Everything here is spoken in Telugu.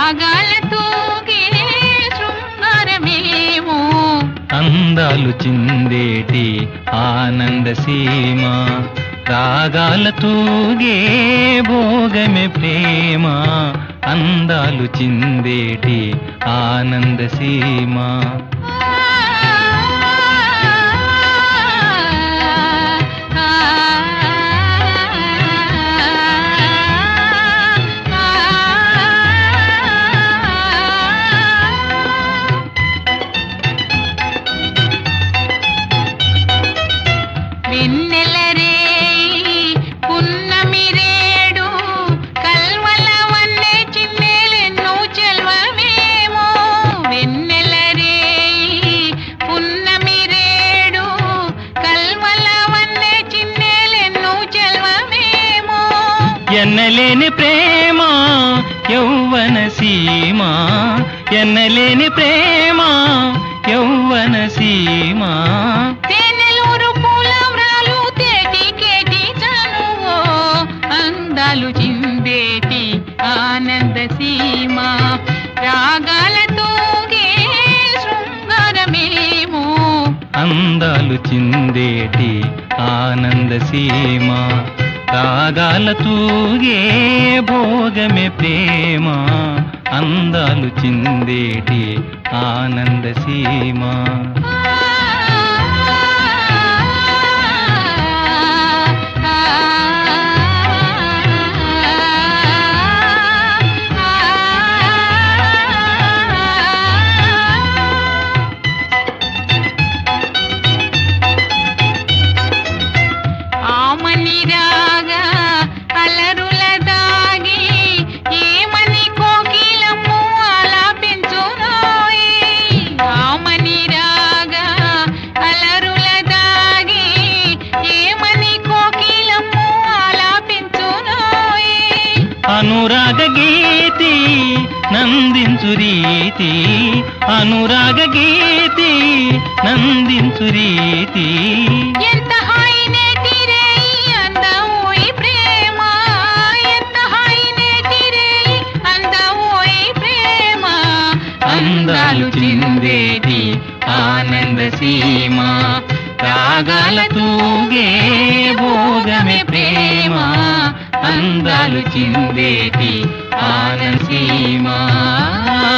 రాగాల తూగే శృంగారమేమో అందాలు చిందేటి ఆనంద సీమ రాగాల తూగే భోగమే ప్రేమ అందాలు చిందేటి ఆనంద సీమ వెన్నెలరే పున్నమిరేడు కల్వల వన్నె చిన్నెలెన్నో చెల్వమేమో వెన్నెలరే పున్నమిరేడు కల్వల వన్నె చిన్నెలెన్నో చెల్వమేమో ఎన్నలేని ప్రేమ యౌవన సీమ ఎన్నలేని ప్రేమ యౌవన సీమ తేనెలూరు పూలవ్రాలు తేటి కేటి చనువో అందాలు చిందేటి ఆనంద సీమ రాగాల తూగే శృంగారమేమో అందాలు చిందేటి ఆనంద సీమ రాగాల తూగే భోగమే ప్రేమ అందాలు చిందేటి ఆనంద సీమ ఆమని రాగా అలరుల దాగి ఏమని కోకిలము ఆలాపించునోయి ఆమని రాగా అలరుల దాగి ఏమని కోకిలము ఆలాపించునోయి అనురాగ గీతి నందించు రీతి అనురాగ గీతి నందించు రీతి ఎంత హాయినేటిరేయి అందమోయి ప్రేమ ఎంత హాయినేటిరేయి అందమోయి ప్రేమ అందాలు చిందేటి ఆనంద సీమ రాగాల తూగే భోగమే ప్రేమ అందాలు చిందేటి ఆనంద సీమ